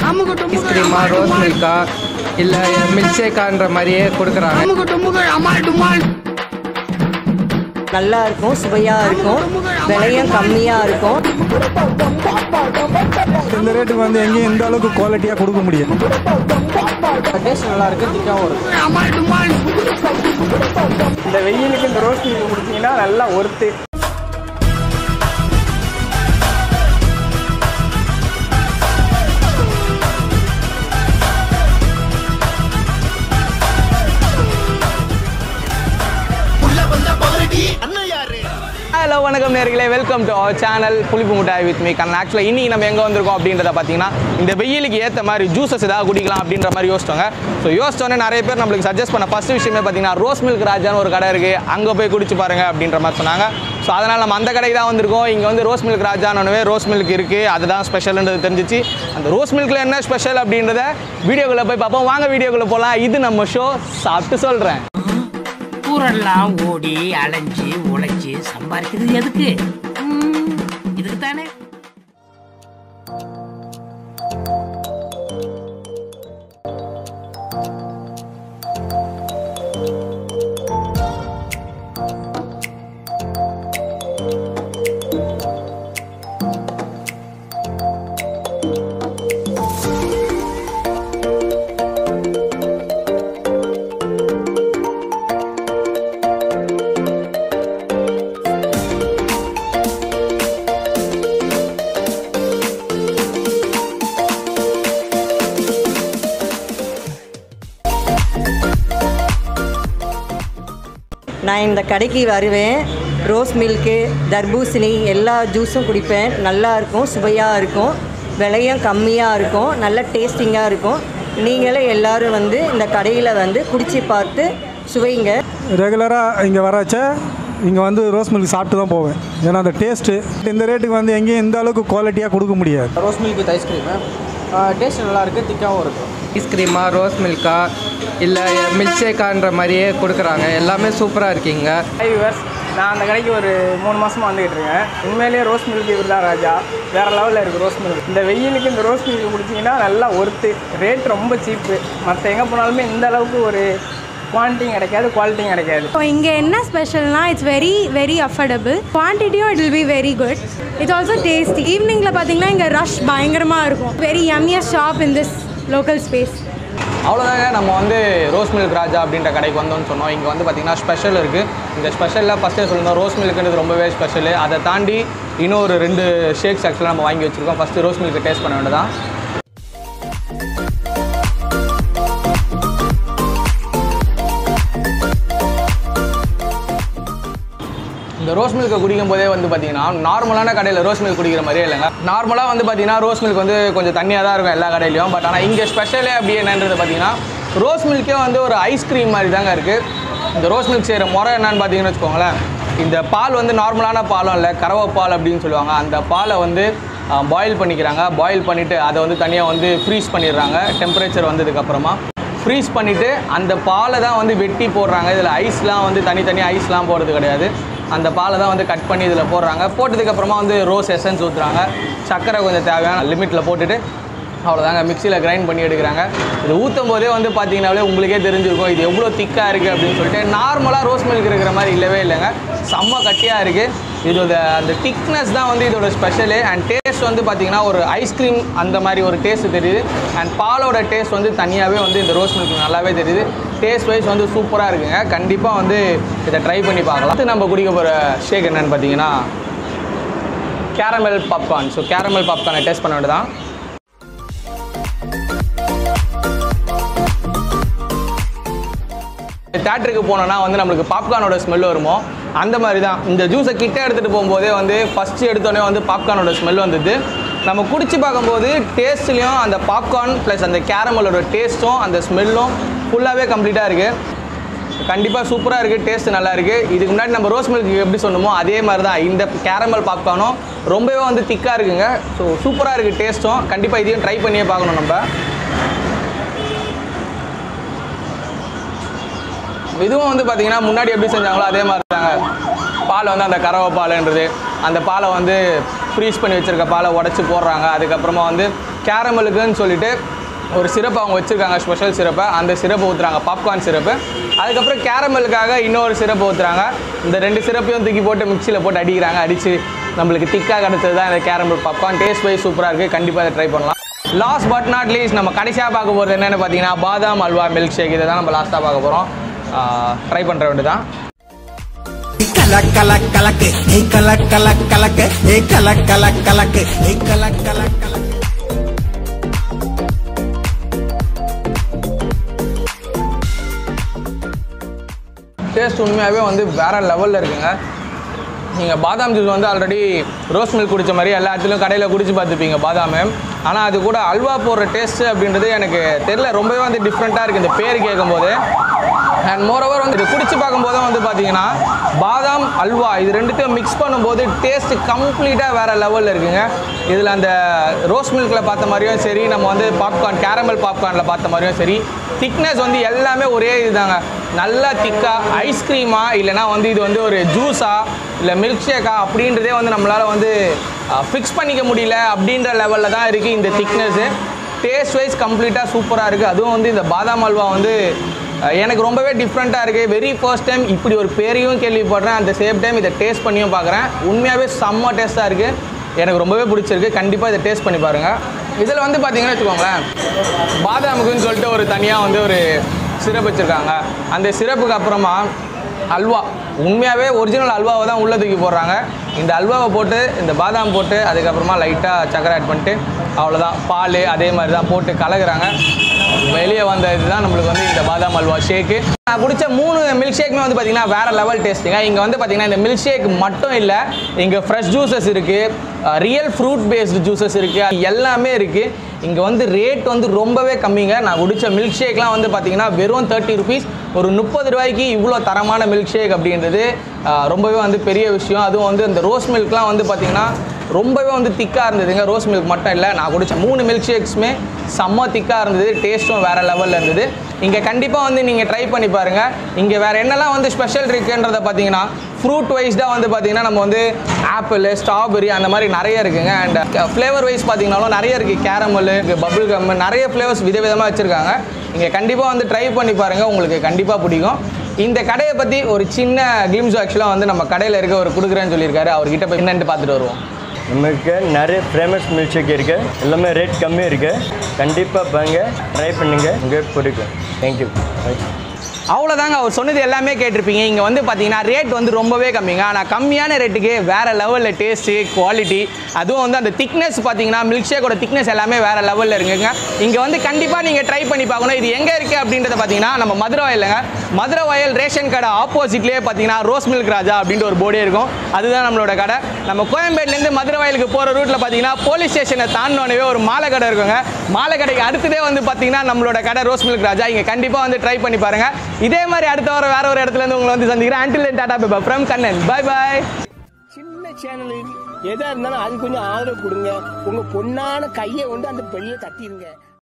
அமுக்கு டுமுக்கு ஐஸ்கிரீமா ரோஸ் மில்கா இல்லை மில்க் ஷேக்கான்ற மாதிரியே கொடுக்குறாங்க அமுக்கு டுமுக்கு அமால் டுமால் நல்லா இருக்கும் சுவையாக இருக்கும் விலையும் கம்மியாக இருக்கும் இந்த ரேட்டுக்கு வந்து எங்கேயும் இந்த அளவுக்கு குவாலிட்டியாக கொடுக்க முடியும் டேஸ்ட் நல்லா இருக்கு திக்காவும் இருக்கு அமால் டுமால் இந்த வெயிலுக்கு இந்த ரோஸ் மில்க் குடிச்சீங்கன்னா நல்லா ஒர்த்து ஹலோ வணக்கம் நேர்களே வெல்கம் டு அவர் சேனல் புளிப்பு முட்டாய் வித் மீ கண்ணன் ஆக்சுவலாக இன்னைக்கு நம்ம எங்கே வந்திருக்கோம் அப்படின்றத பார்த்தீங்கன்னா இந்த வெயிலுக்கு ஏற்ற மாதிரி ஜூஸஸ் ஏதாவது குடிக்கலாம் அப்படின்ற மாதிரி யோசிச்சோங்க ஸோ யோசிச்சோன்னே நிறைய பேர் நம்மளுக்கு சஜஸ்ட் பண்ண ஃபர்ஸ்ட் விஷயமே பார்த்தீங்கன்னா ரோஸ் மில்க் ராஜான்னு ஒரு கடை இருக்குது அங்கே போய் குடிச்சு பாருங்க அப்படின்ற மாதிரி சொன்னாங்க ஸோ அதனால் நம்ம அந்த கடைக்கு தான் வந்திருக்கோம் இங்கே வந்து ரோஸ் மில்க் ராஜானவே ரோஸ் மில்க் இருக்குது அதுதான் ஸ்பெஷல்ன்றது தெரிஞ்சிச்சு அந்த ரோஸ் மில்கில் என்ன ஸ்பெஷல் அப்படின்றத வீடியோக்குள்ளே போய் பார்ப்போம் வாங்க வீடியோக்குள்ளே போகலாம் இது நம்ம ஷோ சாப்பிட்டு சொல்கிறேன் ஊரெல்லாம் ஓடி அலைஞ்சு உழைச்சி சம்பாதிக்கிறது எதுக்கு ம், இதுக்கு தானே நான் இந்த கடைக்கு வருவேன் ரோஸ் மில்க்கு தர்பூசணி எல்லா ஜூஸும் குடிப்பேன் நல்லா இருக்கும் சுவையாக இருக்கும் விலையும் கம்மியாக இருக்கும் நல்ல டேஸ்டிங்காக இருக்கும் நீங்களே எல்லாரும் வந்து இந்த கடையில் வந்து குடிச்சு பார்த்து சுவைங்க ரெகுலராக இங்கே வரச்ச இங்கே வந்து ரோஸ் மில்க் சாப்பிட்டு தான் போவேன் ஏன்னா அந்த டேஸ்ட்டு இந்த ரேட்டுக்கு வந்து எங்கேயும் இந்த அளவுக்கு குவாலிட்டியாக கொடுக்க முடியாது rose milk with ice cream taste நல்லா இருக்கு திக்காவும் இருக்கு ஐஸ்கிரீமா ரோஸ் மில்கா இல்லை மில்க் ஷேக்கான்ற மாதிரியே கொடுக்குறாங்க எல்லாமே சூப்பராக இருக்கீங்க ஹை விவர்ஸ் நான் அந்த கடைக்கு ஒரு மூணு மாசமா வந்துகிட்டு இருக்கேன் உண்மையிலேயே ரோஸ் மில்க் இவர் தான் ராஜா வேற லெவலில் இருக்குது ரோஸ் மில்க் இந்த வெயிலுக்கு இந்த ரோஸ் மில்க் குடிச்சிங்கன்னா நல்லா ஒர்த்து ரேட் ரொம்ப சீப்பு மற்ற எங்கே போனாலுமே இந்த அளவுக்கு ஒரு குவான்டிட்டியும் கிடைக்காது குவாலிட்டியும் கிடைக்காது ஸோ இங்கே என்ன ஸ்பெஷல்னா இட்ஸ் வெரி வெரி அஃபோர்டபுள் குவான்டிட்டியும் it will be very good it's also tasty ஈவினிங்கில் பார்த்தீங்கன்னா இங்கே ரஷ் பயங்கரமாக இருக்கும் very yummiest shop in this local space அவ்வளோதாங்க நம்ம வந்து ரோஸ் மில்க் ராஜா அப்படின்ற கடைக்கு வந்தோம்னு சொன்னோம் இங்கே வந்து பார்த்திங்கன்னா ஸ்பெஷல் இருக்குது இந்த ஸ்பெஷலில் ஃபஸ்ட்டே சொல்லியிருந்தோம் ரோஸ் மில்க்ன்றது ரொம்பவே ஸ்பெஷல் அதை தாண்டி இன்னும் ஒரு ரெண்டு ஷேக்ஸ் ஆக்சுவலாக நம்ம வாங்கி வச்சுருக்கோம் ஃபஸ்ட்டு ரோஸ் மில்க் டேஸ்ட் பண்ண வேண்டியதான் இந்த ரோஸ் மில்க்கை குடிக்கும் போதே வந்து பார்த்தீங்கன்னா நார்மலான கடையில் ரோஸ் மில்க் குடிக்கிற மாதிரியே இல்லைங்க நார்மலாக வந்து பார்த்தீங்கன்னா ரோஸ் மில்க் வந்து கொஞ்சம் தண்ணியாக தான் இருக்கும் எல்லா கடையிலையும் பட் ஆனால் இங்கே ஸ்பெஷலே அப்படி என்னன்றது பார்த்தீங்கன்னா ரோஸ் மில்க்கே வந்து ஒரு ஐஸ்கிரீம் மாதிரி தாங்க இருக்குது இந்த ரோஸ் மில்க் செய்கிற முறை என்னன்னு பார்த்தீங்கன்னு வச்சுக்கோங்களேன் இந்த பால் வந்து நார்மலான பாலும் இல்லை கறவை பால் அப்படின்னு சொல்லுவாங்க அந்த பாலை வந்து பாயில் பண்ணிக்கிறாங்க பாயில் பண்ணிவிட்டு அதை வந்து தனியாக வந்து ஃப்ரீஸ் பண்ணிடுறாங்க டெம்பரேச்சர் வந்ததுக்கப்புறமா ஃப்ரீஸ் பண்ணிவிட்டு அந்த பாலை தான் வந்து வெட்டி போடுறாங்க இதில் ஐஸ்லாம் வந்து தனித்தனி ஐஸ்லாம் போடுறது கிடையாது அந்த பாலை தான் வந்து கட் பண்ணி இதில் போடுறாங்க போட்டதுக்கப்புறமா வந்து ரோஸ் எசன்ஸ் ஊற்றுறாங்க சர்க்கரை கொஞ்சம் தேவையான லிமிட்டில் போட்டுட்டு அவ்வளோதாங்க மிக்சியில் கிரைண்ட் பண்ணி எடுக்கிறாங்க இது ஊற்றும் போதே வந்து பார்த்தீங்கன்னாலே உங்களுக்கே தெரிஞ்சிருக்கும் இது எவ்வளோ திக்காக இருக்குது அப்படின்னு சொல்லிட்டு நார்மலாக ரோஸ் மில்க் இருக்கிற மாதிரி இல்லவே இல்லைங்க செம்ம கட்டியாக இருக்குது இதோட அந்த திக்னஸ் தான் வந்து இதோட ஸ்பெஷலு அண்ட் டேஸ்ட் வந்து பார்த்தீங்கன்னா ஒரு ஐஸ்கிரீம் அந்த மாதிரி ஒரு டேஸ்ட் தெரியுது அண்ட் பாலோட டேஸ்ட் வந்து தனியாகவே வந்து இந்த ரோஸ் மில்க் நல்லாவே தெரியுது டேஸ்ட் வைஸ் வந்து சூப்பராக இருக்குங்க கண்டிப்பாக வந்து இதை ட்ரை பண்ணி பார்க்கலாம் அடுத்து நம்ம குடிக்க போகிற ஷேக் என்னன்னு பார்த்தீங்கன்னா கேரமல் பாப்கார்ன் ஸோ கேரமல் பாப்கார்னை டேஸ்ட் பண்ண வேண்டியதான் தேட்டருக்கு போனோன்னா வந்து நம்மளுக்கு பாப்கார்னோட ஸ்மெல் வருமோ அந்த மாதிரி தான் இந்த ஜூஸை கிட்ட எடுத்துகிட்டு போகும்போதே வந்து ஃபஸ்ட்டு எடுத்தோடனே வந்து பாப்கார்னோட ஸ்மெல் வந்தது நம்ம குடிச்சு பார்க்கும்போது டேஸ்ட்லேயும் அந்த பாப்கார்ன் ப்ளஸ் அந்த கேரமலோட டேஸ்ட்டும் அந்த ஸ்மெல்லும் ஃபுல்லாகவே கம்ப்ளீட்டாக இருக்குது கண்டிப்பாக சூப்பராக இருக்குது டேஸ்ட் நல்லா இருக்குது இதுக்கு முன்னாடி நம்ம ரோஸ் மில்க் எப்படி சொன்னோமோ அதே மாதிரி தான் இந்த கேரமல் பாப்கார்னும் ரொம்பவே வந்து திக்காக இருக்குங்க ஸோ சூப்பராக இருக்குது டேஸ்ட்டும் கண்டிப்பாக இதையும் ட்ரை பண்ணியே பார்க்கணும் நம்ம இதுவும் வந்து பார்த்தீங்கன்னா முன்னாடி எப்படி செஞ்சாங்களோ அதே மாதிரி தாங்க பால் வந்து அந்த கறவை பாலுன்றது அந்த பாலை வந்து ஃப்ரீஸ் பண்ணி வச்சுருக்க பாலை உடச்சி போடுறாங்க அதுக்கப்புறமா வந்து கேரமலுக்குன்னு சொல்லிட்டு ஒரு சிறப்பு அவங்க வச்சுருக்காங்க ஸ்பெஷல் சிறப்பை அந்த சிறப்பு ஊற்றுறாங்க பாப்கார்ன் சிறப்பு அதுக்கப்புறம் கேரமலுக்காக இன்னொரு சிறப்பு ஊற்றுறாங்க இந்த ரெண்டு சிறப்பையும் தூக்கி போட்டு மிக்சியில் போட்டு அடிக்கிறாங்க அடித்து நம்மளுக்கு திக்காக கிடச்சது தான் இந்த கேரமல் பாப்கார்ன் டேஸ்ட் வைஸ் சூப்பராக இருக்குது கண்டிப்பாக இதை ட்ரை பண்ணலாம் லாஸ்ட் பட் நாட் லீஸ்ட் நம்ம கடைசியாக பார்க்க போகிறது என்னென்னு பார்த்தீங்கன்னா பாதாம் அல்வா மில்க் ஷேக் இதை தான் நம்ம லாஸ்ட்டாக பார்க்க போகிறோம் ட்ரை பண்ணுற வேண்டியதான் கலக் கலக் கலக்கு ஏ கலக் கலக் கலக்கு ஏ கலக் கலக் கலக்கு ஏ கலக் கலக் கலக்கு டேஸ்ட் உண்மையாகவே வந்து வேறு லெவலில் இருக்குங்க நீங்கள் பாதாம் ஜூஸ் வந்து ஆல்ரெடி ரோஸ் மில்க் குடிச்ச மாதிரி எல்லா இடத்துலையும் கடையில் குடிச்சு பார்த்துப்பீங்க பாதாம் ஆனால் அது கூட அல்வா போடுற டேஸ்ட்டு அப்படின்றது எனக்கு தெரியல ரொம்பவே வந்து டிஃப்ரெண்ட்டாக இருக்குது இந்த பேர் கேட்கும்போது அண்ட் மோரோவர் வந்து இது குடிச்சு பார்க்கும்போது வந்து பார்த்தீங்கன்னா பாதாம் அல்வா இது ரெண்டுத்தையும் மிக்ஸ் பண்ணும்போது டேஸ்ட் கம்ப்ளீட்டாக வேறு லெவலில் இருக்குங்க இதில் அந்த ரோஸ் மில்கில் பார்த்த மாதிரியும் சரி நம்ம வந்து பாப்கார்ன் கேரமல் பாப்கார்னில் பார்த்த மாதிரியும் சரி திக்னஸ் வந்து எல்லாமே ஒரே இதுதாங்க நல்லா திக்காக ஐஸ்கிரீமா இல்லைனா வந்து இது வந்து ஒரு ஜூஸா இல்லை மில்க் ஷேக்கா அப்படின்றதே வந்து நம்மளால் வந்து ஃபிக்ஸ் பண்ணிக்க முடியல அப்படின்ற லெவலில் தான் இருக்குது இந்த திக்னஸ்ஸு டேஸ்ட் வைஸ் கம்ப்ளீட்டாக சூப்பராக இருக்குது அதுவும் வந்து இந்த பாதாம் அல்வா வந்து அஹ், எனக்கு ரொம்பவே டிஃப்ரெண்ட்டாக இருக்குது வெரி ஃபர்ஸ்ட் டைம் இப்படி ஒரு பேரையும் கேள்விப்படுறேன் அந்த சேம் டைம் இதை டேஸ்ட் பண்ணியும் பார்க்குறேன் உண்மையாகவே செம்ம டேஸ்ட்டாக இருக்குது எனக்கு ரொம்பவே பிடிச்சிருக்கு கண்டிப்பாக இதை டேஸ்ட் பண்ணி பாருங்கள் இதில் வந்து பார்த்தீங்கன்னா வச்சுக்கோங்களேன் பாதாமுக்குன்னு சொல்லிட்டு ஒரு தனியாக வந்து ஒரு சிரப் வச்சுருக்காங்க அந்த சிரப்புக்கு அப்புறமா அல்வா உண்மையாகவே ஒரிஜினல் அல்வாவை தான் உள்ளே தூக்கி போடுறாங்க இந்த அல்வாவை போட்டு இந்த பாதாம் போட்டு அதுக்கப்புறமா லைட்டாக சக்கரை ஆட் பண்ணிட்டு அவ்வளோதான் பால் அதே மாதிரி தான் போட்டு கலக்குறாங்க வெளியே வந்த இதுதான் நம்மளுக்கு வந்து இந்த பாதாம் அல்வா ஷேக்கு நான் குடிச்ச மூணு மில்க் ஷேக்குமே வந்து பார்த்தீங்கன்னா வேற லெவல் டேஸ்ட்டுங்க இங்கே வந்து பார்த்தீங்கன்னா இந்த மில்க் ஷேக் மட்டும் இல்லை இங்கே ஃப்ரெஷ் ஜூஸஸ் இருக்குது ரியல் ஃப்ரூட் பேஸ்டு ஜூஸஸ் இருக்குது எல்லாமே இருக்குது இங்கே வந்து ரேட் வந்து ரொம்பவே கம்மிங்க நான் குடித்த மில்க் ஷேக்லாம் வந்து பார்த்தீங்கன்னா வெறும் தேர்ட்டி ருபீஸ் ஒரு முப்பது ரூபாய்க்கு இவ்வளோ தரமான மில்க் ஷேக் அப்படின்றது ஆஹ், ரொம்பவே வந்து பெரிய விஷயம் அதுவும் வந்து இந்த ரோஸ் மில்க்லாம் வந்து பார்த்தீங்கன்னா ரொம்பவே வந்து திக்காக இருந்ததுங்க ரோஸ் மில்க் மட்டும் இல்லை நான் குடிச்ச மூணு மில்க் ஷேக்ஸுமே செம்ம திக்காக இருந்தது டேஸ்ட்டும் வேறு லெவலில் இருந்தது இங்கே கண்டிப்பாக வந்து நீங்கள் ட்ரை பண்ணி பாருங்கள் இங்கே வேறு என்னெல்லாம் வந்து ஸ்பெஷல் இருக்குன்றதை பார்த்தீங்கன்னா ஃப்ரூட் வைஸ்டாக வந்து பார்த்தீங்கன்னா நம்ம வந்து ஆப்பிள் ஸ்ட்ராபெரி அந்த மாதிரி நிறைய இருக்குங்க அண்ட் ஃப்ளேவர் வைஸ் பார்த்தீங்கன்னாலும் நிறைய இருக்குது கேரமல் பபுள் கம் நிறைய ஃப்ளேவர்ஸ் விதவிதமாக வச்சுருக்காங்க இங்கே கண்டிப்பாக வந்து ட்ரை பண்ணி பாருங்கள் உங்களுக்கு கண்டிப்பாக பிடிக்கும் இந்த கடையை பற்றி ஒரு சின்ன கிளிம்ஸ் ஆக்சுவலாக வந்து நம்ம கடையில் இருக்க ஒரு கொடுக்குறேன்னு சொல்லியிருக்காரு அவர்கிட்ட போய் என்னன்ட்டு பார்த்துட்டு வருவோம் நமக்கு நிறைய ஃபேமஸ் மில்க் ஷேக் இருக்கு எல்லாமே ரேட் கம்மி இருக்கு கண்டிப்பாக வாங்க ட்ரை பண்ணுங்க உங்களுக்கு பிடிக்கும் தேங்க்யூ அவ்வளோதாங்க அவர் சொன்னது எல்லாமே கேட்டிருப்பீங்க இங்கே வந்து பார்த்தீங்கன்னா ரேட் வந்து ரொம்பவே கம்மிங்க ஆனால் கம்மியான ரேட்டுக்கு வேறு லெவலில் டேஸ்ட்டு குவாலிட்டி அதுவும் வந்து அந்த திக்னஸ் பார்த்தீங்கன்னா மில்க் ஷேக்கோட திக்னஸ் எல்லாமே வேறு லெவலில் இருக்குங்க இங்கே வந்து கண்டிப்பாக நீங்கள் ட்ரை பண்ணி பார்க்கணும் இது எங்கே இருக்குது அப்படின்றத பார்த்தீங்கன்னா நம்ம மதுரை வயலுங்க மதுரை வயல் ரேஷன் கடை ஆப்போசிட்லேயே பார்த்தீங்கன்னா ரோஸ் மில்க் ராஜா அப்படின்ற ஒரு போர்டே இருக்கும் அதுதான் நம்மளோட கடை நம்ம கோயம்பேட்லேருந்து மதுரை வயலுக்கு போகிற ரூட்டில் பார்த்தீங்கன்னா போலீஸ் ஸ்டேஷனை தாண்டினோடனே ஒரு மாலை கடை இருக்குங்க மாலை கடைக்கு அடுத்ததே வந்து பார்த்தீங்கன்னா நம்மளோட கடை ரோஸ் மில்க் ராஜா இங்கே கண்டிப்பாக வந்து ட்ரை பண்ணி பாருங்க இதே மாதிரி அடுத்த வாரம் வேற ஒரு இடத்துல இருந்து உங்களை வந்து சந்திக்கிறேன் அண்டில் டாடா பேபா ஃப்ரம் கண்ணன் பை பாய் சின்ன சேனல் எதா இருந்தாலும் அது கொஞ்சம் ஆதரவு கொடுங்க உங்க பொண்ணான கையை கொண்டு அந்த பெண்ணில் தட்டிடுங்க